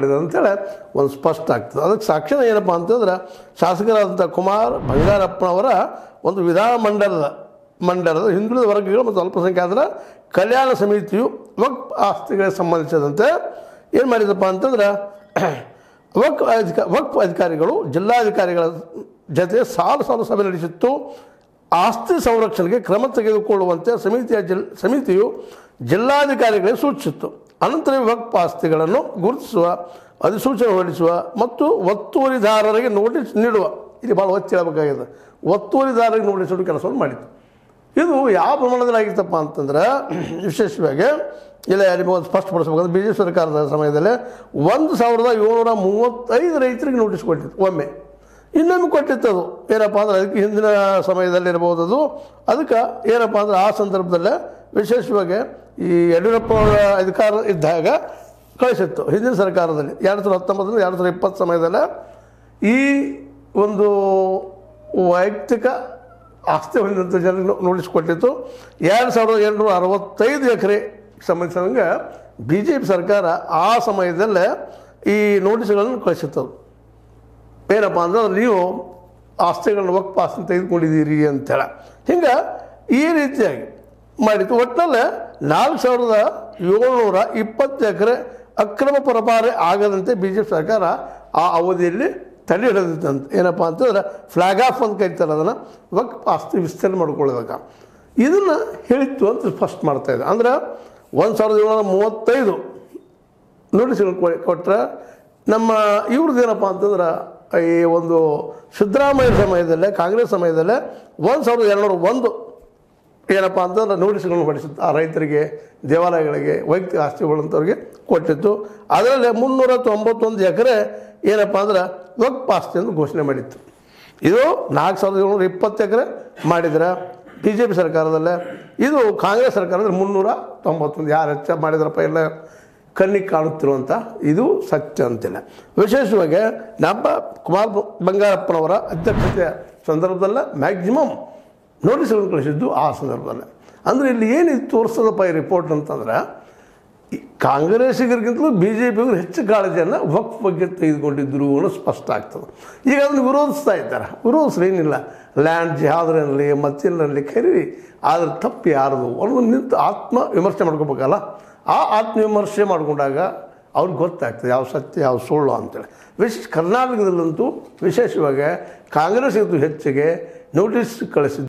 ಅಂತೇಳಿ ಒಂದು ಸ್ಪಷ್ಟ ಆಗ್ತದೆ ಅದಕ್ಕೆ ಸಾಕ್ಷಿ ಏನಪ್ಪ ಅಂತಂದ್ರೆ ಶಾಸಕರಾದಂಥ ಕುಮಾರ್ ಬಂಗಾರಪ್ಪನವರ ಒಂದು ವಿಧಾನಮಂಡಲದ ಮಂಡಲದ ಹಿಂದುಳಿದ ವರ್ಗಗಳು ಮತ್ತು ಅಲ್ಪಸಂಖ್ಯಾತರ ಕಲ್ಯಾಣ ಸಮಿತಿಯು ವಕ್ ಆಸ್ತಿಗಳಿಗೆ ಸಂಬಂಧಿಸಿದಂತೆ ಏನು ಮಾಡಿದಪ್ಪ ಅಂತಂದ್ರೆ ವಕ್ ಅಧಿಕ ವಕ್ ಅಧಿಕಾರಿಗಳು ಜಿಲ್ಲಾಧಿಕಾರಿಗಳ ಜೊತೆ ಸಾಲು ಸಾಲು ಸಭೆ ನಡೆಸಿತ್ತು ಆಸ್ತಿ ಸಂರಕ್ಷಣೆಗೆ ಕ್ರಮ ತೆಗೆದುಕೊಳ್ಳುವಂತೆ ಸಮಿತಿಯ ಜಿಲ್ ಸಮಿತಿಯು ಜಿಲ್ಲಾಧಿಕಾರಿಗಳಿಗೆ ಸೂಚಿಸಿತ್ತು ಅನಂತರ ವಕ್ಫ್ ಆಸ್ತಿಗಳನ್ನು ಗುರುತಿಸುವ ಅಧಿಸೂಚನೆ ಹೊರಡಿಸುವ ಮತ್ತು ಒತ್ತುವರಿದಾರರಿಗೆ ನೋಟಿಸ್ ನೀಡುವ ಇಲ್ಲಿ ಭಾಳ ಒತ್ತಿ ಹೇಳಬೇಕಾಗಿದೆ ಒತ್ತುವರಿದಾರರಿಗೆ ನೋಟಿಸ್ ನೀಡುವ ಕೆಲಸವನ್ನು ಮಾಡಿತ್ತು ಇದು ಯಾವ ಪ್ರಮಾಣದಲ್ಲಿ ಆಗಿತ್ತಪ್ಪ ಅಂತಂದ್ರೆ ವಿಶೇಷವಾಗಿ ಇಲ್ಲ ನಿಮಗೆ ಒಂದು ಸ್ಪಷ್ಟಪಡಿಸ್ಬೇಕಂದ್ರೆ ಬಿ ಜೆ ಪಿ ಸರ್ಕಾರದ ಸಮಯದಲ್ಲಿ ಒಂದು ಸಾವಿರದ ಏಳ್ನೂರ ಮೂವತ್ತೈದು ರೈತರಿಗೆ ನೋಟಿಸ್ ಕೊಟ್ಟಿತ್ತು ಒಮ್ಮೆ ಇನ್ನೊಮ್ಮೆ ಕೊಟ್ಟಿತ್ತು ಅದು ಏನಪ್ಪ ಅಂದ್ರೆ ಅದಕ್ಕೆ ಹಿಂದಿನ ಸಮಯದಲ್ಲಿ ಇರ್ಬೋದು ಅದು ಅದಕ್ಕೆ ಏನಪ್ಪ ಅಂದ್ರೆ ಆ ಸಂದರ್ಭದಲ್ಲೇ ವಿಶೇಷವಾಗಿ ಈ ಯಡಿಯೂರಪ್ಪ ಅವರ ಅಧಿಕಾರ ಇದ್ದಾಗ ಕಳಿಸಿತ್ತು ಹಿಂದಿನ ಸರ್ಕಾರದಲ್ಲಿ ಎರಡು ಸಾವಿರದ ಹತ್ತೊಂಬತ್ತರಿಂದ ಎರಡು ಸಾವಿರದ ಇಪ್ಪತ್ತು ಸಮಯದಲ್ಲೇ ಈ ಒಂದು ವೈಯಕ್ತಿಕ ಆಸ್ತಿ ಹೊಂದಿದಂಥ ಜನರಿಗೆ ನೋಟಿಸ್ ಕೊಟ್ಟಿತ್ತು ಎರಡು ಸಾವಿರದ ಎಂಟುನೂರ ಅರವತ್ತೈದು ಎಕರೆ ಸಂಬಂಧಿಸಿದಂಗೆ ಬಿ ಜೆ ಪಿ ಸರ್ಕಾರ ಆ ಸಮಯದಲ್ಲೇ ಈ ನೋಟಿಸ್ಗಳನ್ನು ಕಳಿಸಿತ್ತು ಏನಪ್ಪ ಅಂದ್ರೆ ನೀವು ಆಸ್ತಿಗಳನ್ನ ವಕ್ಫ್ ಆಸ್ತಿ ತೆಗೆದುಕೊಂಡಿದ್ದೀರಿ ಅಂತೇಳಿ ಹಿಂಗೆ ಈ ರೀತಿಯಾಗಿ ಮಾಡಿತ್ತು ಒಟ್ಟಿನಲ್ಲಿ ನಾಲ್ಕು ಸಾವಿರದ ಏಳ್ನೂರ ಇಪ್ಪತ್ತು ಎಕರೆ ಅಕ್ರಮ ಪರಪಾರೆ ಆಗದಂತೆ ಬಿ ಜೆ ಪಿ ಸರ್ಕಾರ ಆ ಅವಧಿಯಲ್ಲಿ ತಡೆ ಹಿಡಿದಿತ್ತಂತ ಏನಪ್ಪ ಅಂತಂದ್ರೆ ಫ್ಲಾಗ್ ಆಫ್ ಅಂತ ಕರಿತಾರೆ ಅದನ್ನು ವಕ್ಫ್ ಆಸ್ತಿ ವಿಸ್ತರಣೆ ಮಾಡ್ಕೊಳ್ಳೋದಕ್ಕೆ ಇದನ್ನು ಹೇಳಿತ್ತು ಅಂತ ಸ್ಪಷ್ಟ ಮಾಡ್ತಾ ಇದೆ ಅಂದ್ರೆ ಒಂದು ಸಾವಿರದ ಏಳ್ನೂರ ಮೂವತ್ತೈದು ನೋಟಿಸ್ಗಳು ಕೊ- ಕೊಟ್ರೆ ನಮ್ಮ ಇವ್ರದ್ದು ಏನಪ್ಪ ಅಂತಂದ್ರೆ ಈ ಒಂದು ಸಿದ್ದರಾಮಯ್ಯ ಸಮಯದಲ್ಲೇ ಕಾಂಗ್ರೆಸ್ ಸಮಯದಲ್ಲೇ ಒಂದು ಸಾವಿರದ ಎರಡುನೂರ ಒಂದು ಏನಪ್ಪ ಅಂತಂದ್ರೆ ನೋಟಿಸ್ಗಳನ್ನು ಹೊಡಿಸಿತ್ತು ಆ ರೈತರಿಗೆ ದೇವಾಲಯಗಳಿಗೆ ವೈಯಕ್ತಿಕ ಆಸ್ತಿಗಳಂಥವ್ರಿಗೆ ಕೊಟ್ಟಿತ್ತು ಅದರಲ್ಲಿ ಮುನ್ನೂರ ತೊಂಬತ್ತೊಂದು ಎಕರೆ ಏನಪ್ಪ ಅಂದ್ರೆ ವಕ್ಫ್ ಆಸ್ತಿ ಅಂತ ಘೋಷಣೆ ಮಾಡಿತ್ತು ಇದು ನಾಲ್ಕು ಸಾವಿರದ ಏಳ್ನೂರ ಇಪ್ಪತ್ತು ಎಕರೆ ಮಾಡಿದ್ರೆ ಬಿ ಜೆ ಪಿ ಸರ್ಕಾರದಲ್ಲೇ ಇದು ಕಾಂಗ್ರೆಸ್ ಸರ್ಕಾರದಲ್ಲಿ ಮುನ್ನೂರ ತೊಂಬತ್ತೊಂದು ಯಾರು ಹೆಚ್ಚು ಮಾಡಿದ್ರಪ್ಪ ಎಲ್ಲ ಕಣ್ಣಿಗೆ ಕಾಣುತ್ತಿರುವಂಥ ಇದು ಸತ್ಯ ಅಂತಿಲ್ಲ ವಿಶೇಷವಾಗಿ ನಮ್ಮ ಕುಮಾರ್ ಬ- ಬಂಗಾರಪ್ಪನವರ ಅಧ್ಯಕ್ಷತೆಯ ಸಂದರ್ಭದಲ್ಲ ಮ್ಯಾಕ್ಸಿಮಮ್ ನೋಟಿಸ್ಗಳನ್ನು ಕಳಿಸಿದ್ದು ಆ ಸಂದರ್ಭದಲ್ಲೇ ಅಂದರೆ ಇಲ್ಲಿ ಏನು ತೋರಿಸ್ತದಪ್ಪ ಈ ರಿಪೋರ್ಟ್ ಅಂತಂದ್ರೆ ಈ ಕಾಂಗ್ರೆಸ್ಸಿಗರಿಗಿಂತಲೂ ಬಿ ಜೆ ಪಿಯವರು ಹೆಚ್ಚು ಕಾಳಜಿಯನ್ನು ವಕ್ಫ್ ಬಗ್ಗೆ ತೆಗೆದುಕೊಂಡಿದ್ದರು ಅನ್ನೋ ಸ್ಪಷ್ಟ ಆಗ್ತದೆ ಈಗ ಅದನ್ನು ವಿರೋಧಿಸ್ತಾ ಇದ್ದಾರೆ ವಿರೋಧಿಸ್ರಿ ಏನಿಲ್ಲ ಲ್ಯಾಂಡ್ ಜಿಹಾದ್ರಲ್ಲಿ ಮತ್ತಿನಲ್ಲಿ ಕರೀರಿ ಆದರೆ ತಪ್ಪು ಯಾರದು ಅನ್ನೋದು ನಿಂತು ಆತ್ಮ ವಿಮರ್ಶೆ ಮಾಡ್ಕೋಬೇಕಲ್ಲ ಆ ಆತ್ಮವಿಮರ್ಶೆ ಮಾಡಿಕೊಂಡಾಗ ಅವ್ರಿಗೆ ಗೊತ್ತಾಗ್ತದೆ ಯಾವ ಸತ್ಯ ಯಾವ ಸುಳ್ಳು ಅಂತೇಳಿ ವಿಶೇಷ ಕರ್ನಾಟಕದಲ್ಲಂತೂ ವಿಶೇಷವಾಗಿ ಕಾಂಗ್ರೆಸ್ ಇದು ಹೆಚ್ಚಿಗೆ ನೋಟಿಸ್ ಕಳಿಸಿದ್ದು